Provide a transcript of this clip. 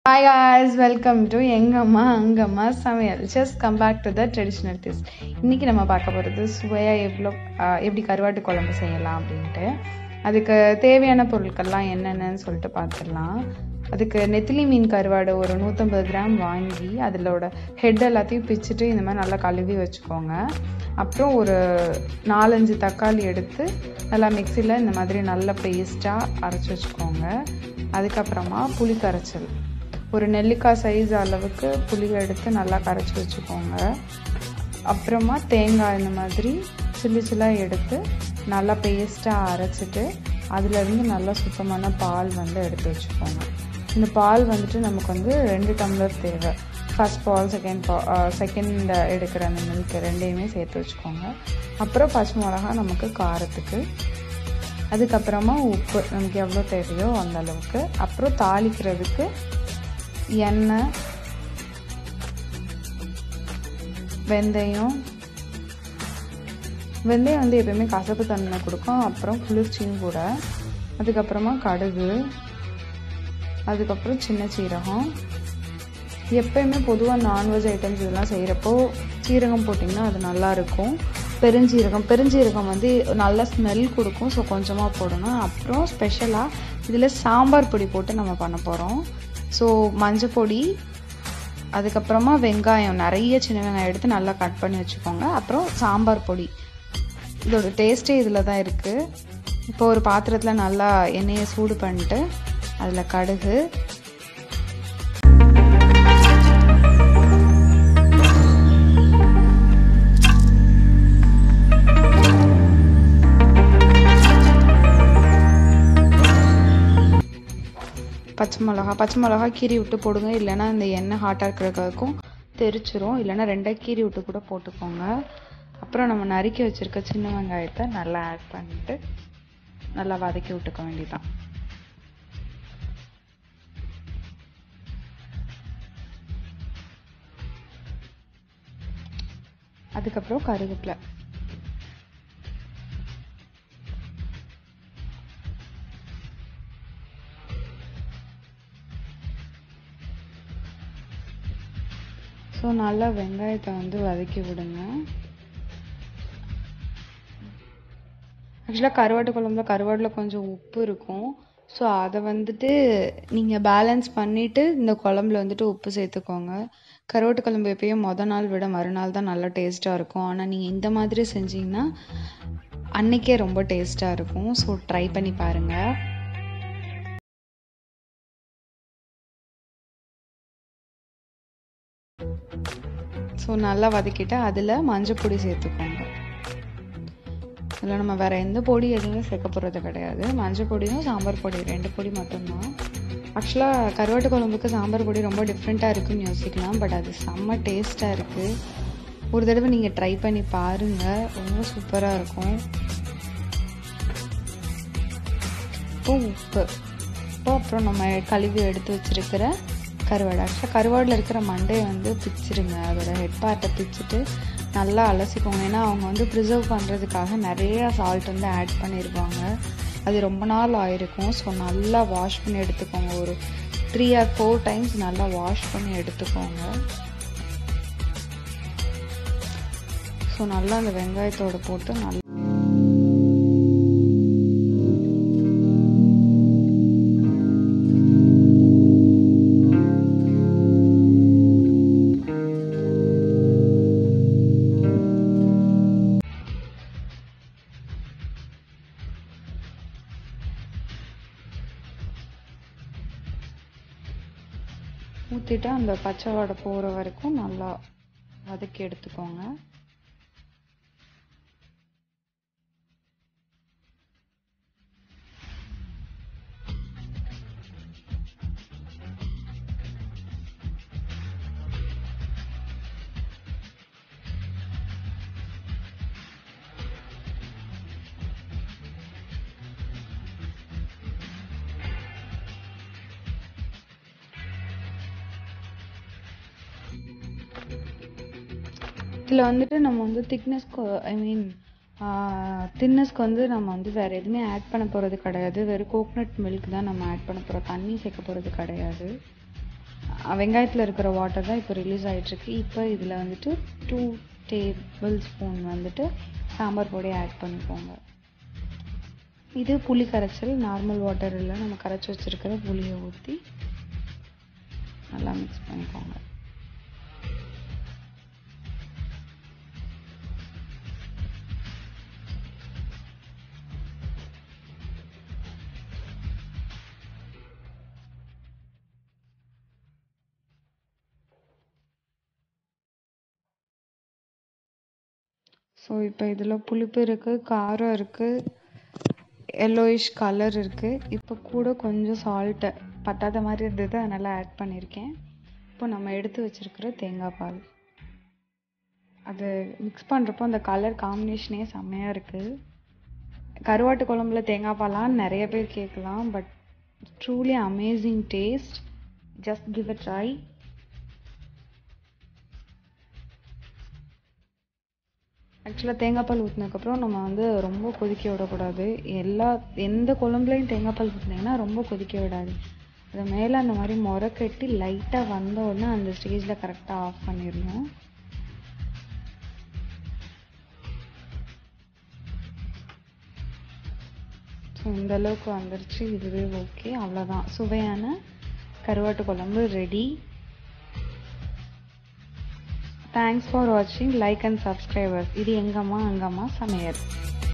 hi guys welcome to எங்கள் அம்மா அங்க அம்மா சமையல் just come back to the traditional dish இன்றைக்கி நம்ம பார்க்க போகிறது சுவையாக எவ்வளோ ஆஹ், எப்படி கருவாட்டு குழம்பு செய்யலாம் அப்படின்ட்டு அதுக்கு தேவையான பொருட்கள்லாம் என்னென்னு சொல்லிட்டு பார்த்துடலாம் அதுக்கு நெத்திலி மீன் கருவாடு ஒரு நூற்றம்பது கிராம் வாங்கி அதிலோட ஹெட் எல்லாத்தையும் பிச்சுட்டு இந்த மாதிரி நல்லா கழுவி வச்சுக்கோங்க அப்புறம் ஒரு நாலஞ்சு தக்காளி எடுத்து நல்லா மிக்சியில் இந்த மாதிரி நல்ல பேஸ்ட்டாக அரைச்சி வச்சுக்கோங்க அதுக்கப்புறமா புளி கரைச்சல் ஒரு நெல்லிக்காய் சைஸ் அளவுக்கு புளி எடுத்து நல்லா கரைச்சி வச்சுக்கோங்க அப்புறமா தேங்காய் இந்த மாதிரி சில்லு சில்லாக எடுத்து நல்லா பேஸ்ட்டாக அரைச்சிட்டு அதுலேருந்து நல்லா சுத்தமான பால் வந்து எடுத்து வச்சுக்கோங்க இந்த பால் வந்துட்டு நமக்கு வந்து ரெண்டு டம்ளர் தேவை ஃபர்ஸ்ட் பால் செகண்ட் பா செகண்ட் எடுக்கிற அந்த மில்க் ரெண்டையுமே சேர்த்து வச்சுக்கோங்க அப்புறம் பச்சை மிளகா நமக்கு காரத்துக்கு அதுக்கப்புறமா உப்பு நமக்கு எவ்வளோ தேவையோ அந்த அளவுக்கு அப்புறம் தாளிக்கிறதுக்கு எண்ணெய் வெந்தயம் வெந்தயம் வந்து எப்பயுமே கசப்பு தன்மை கொடுக்கும் அப்புறம் குளிர்ச்சியும் கூட அதுக்கப்புறமா கடுகு அதுக்கப்புறம் சின்ன சீரகம் எப்பயுமே பொதுவாக நான்வெஜ் ஐட்டம்ஸ் இதெல்லாம் செய்கிறப்போ சீரகம் போட்டிங்கன்னா அது நல்லா இருக்கும் பெருஞ்சீரகம் பெருஞ்சீரகம் வந்து நல்ல ஸ்மெல் கொடுக்கும் ஸோ கொஞ்சமாக போடணும் அப்புறம் ஸ்பெஷலாக இதில் சாம்பார் பொடி போட்டு நம்ம பண்ண போகிறோம் ஸோ மஞ்சள் பொடி அதுக்கப்புறமா வெங்காயம் நிறைய சின்ன வெங்காயம் எடுத்து நல்லா கட் பண்ணி வச்சுக்கோங்க அப்புறம் சாம்பார் பொடி இதோட டேஸ்ட்டே இதில் தான் இருக்குது இப்போ ஒரு பாத்திரத்தில் நல்லா எண்ணெயை சூடு பண்ணிட்டு அதில் கடுகு பச்சை மிளகா பச்சை மிளகா கீறி விட்டு போடுங்க இல்லைன்னா இந்த எண்ணெய் ஹாட்டாக இருக்கிறதுக்கும் தெரிச்சிரும் இல்லைன்னா ரெண்டாக கீறி விட்டு கூட போட்டுக்கோங்க அப்புறம் நம்ம நறுக்கி வச்சிருக்க சின்ன வெங்காயத்தை நல்லா ஆட் பண்ணிட்டு நல்லா வதக்கி விட்டுக்க வேண்டியதான் அதுக்கப்புறம் கருவேப்பிலை ஸோ நல்லா வெங்காயத்தை வந்து வதக்கி விடுங்க ஆக்சுவலாக கருவாட்டு குழம்புல கருவாட்டில் கொஞ்சம் உப்பு இருக்கும் ஸோ அதை வந்துட்டு நீங்கள் பேலன்ஸ் பண்ணிவிட்டு இந்த குழம்புல வந்துட்டு உப்பு சேர்த்துக்கோங்க கருவாட்டு குழம்பு எப்பயும் மொதல் நாள் விட மறுநாள் தான் நல்லா டேஸ்ட்டாக இருக்கும் ஆனால் நீங்கள் இந்த மாதிரி செஞ்சீங்கன்னா அன்னைக்கே ரொம்ப டேஸ்ட்டாக இருக்கும் ஸோ ட்ரை பண்ணி பாருங்கள் ஸோ நல்லா வதக்கிட்டு அதில் மஞ்சள் பொடி சேர்த்துக்கோங்க இதில் நம்ம வேறு எந்த பொடி எதுவுமே சேர்க்க போகிறது கிடையாது மஞ்சள் பொடியும் சாம்பார் பொடி ரெண்டு பொடி மட்டும்தான் ஆக்சுவலாக கருவாட்டு குழம்புக்கு சாம்பார் பொடி ரொம்ப டிஃப்ரெண்ட்டாக இருக்குன்னு யோசிக்கலாம் பட் அது செம்ம டேஸ்ட்டாக இருக்குது ஒரு தடவை நீங்கள் ட்ரை பண்ணி பாருங்கள் ரொம்ப சூப்பராக இருக்கும் இப்போ உப்பு இப்போ அப்புறம் நம்ம கழுவி எடுத்து வச்சிருக்கிற கருவாடு ஆக்சுவலாக கருவாடில் இருக்கிற மண்டையை வந்து பிச்சிருங்க அதோட ஹெட் பார்ட்டை பிச்சுட்டு நல்லா அலசிக்கோங்க ஏன்னா அவங்க வந்து ப்ரிசர்வ் பண்ணுறதுக்காக நிறைய சால்ட் வந்து ஆட் பண்ணியிருப்பாங்க அது ரொம்ப நாள் ஆயிருக்கும் ஸோ நல்லா வாஷ் பண்ணி எடுத்துக்கோங்க ஒரு த்ரீ ஆர் ஃபோர் டைம்ஸ் நல்லா வாஷ் பண்ணி எடுத்துக்கோங்க ஸோ நல்லா அந்த வெங்காயத்தோட போட்டு நல்லா ஊற்றிட்டு அந்த பச்சை வாடை போகிற வரைக்கும் நல்லா வதக்கி எடுத்துக்கோங்க இதில் வந்துட்டு நம்ம வந்து திக்னஸ்க்கு ஐ மீன் தின்னஸ்க்கு வந்து நம்ம வந்து வேறு எதுவுமே ஆட் பண்ண போகிறது கிடையாது வெறும் கோக்னட் மில்க் தான் நம்ம ஆட் பண்ண போகிறோம் தண்ணி சேர்க்க போகிறது கிடையாது வெங்காயத்தில் இருக்கிற வாட்டர் தான் இப்போ ரிலீஸ் ஆகிட்டுருக்கு இப்போ இதில் வந்துட்டு டூ டேபிள் ஸ்பூன் வந்துட்டு சாம்பார் பொடி ஆட் பண்ணிக்கோங்க இது புளி கரைச்சல் நார்மல் வாட்டர் இல்லை நம்ம கரைச்சி வச்சுருக்கிற புளியை ஊற்றி நல்லா மிக்ஸ் பண்ணிக்கோங்க ஸோ இப்போ இதில் புளிப்பு இருக்குது காரம் இருக்குது எல்லோயிஷ் கலர் இருக்குது இப்போ கூட கொஞ்சம் சால்ட்டு பத்தாத மாதிரி இருந்தது அதனால் ஆட் பண்ணியிருக்கேன் இப்போ நம்ம எடுத்து வச்சுருக்கிற தேங்காய் பால் அது மிக்ஸ் பண்ணுறப்போ அந்த கலர் காம்பினேஷனே செம்மையாக இருக்குது கருவாட்டு குழம்புல தேங்காய் பாலான்னு நிறைய பேர் கேட்கலாம் but truly amazing taste just give a try ஆக்சுவலாக தேங்காய் பால் ஊற்றினதுக்கப்புறம் நம்ம வந்து ரொம்ப கொதிக்க விடக்கூடாது எல்லா எந்த குழம்புலையும் தேங்காய் பால் ஊற்றினீங்கன்னா ரொம்ப கொதிக்க விடாது அது மேலே அந்த மாதிரி முறை கட்டி லைட்டாக வந்த உடனே அந்த ஸ்டேஜில் கரெக்டாக ஆஃப் பண்ணிடணும் ஸோ இந்த அளவுக்கு வந்துருச்சு இதுவே ஓகே அவ்வளோதான் சுவையான கருவாட்டு குழம்பு ரெடி தேங்க்ஸ் ஃபார் வாட்சிங் லைக் அண்ட் சப்ஸ்கிரைபர்ஸ் இது எங்கம்மா அங்கம்மா சமையல்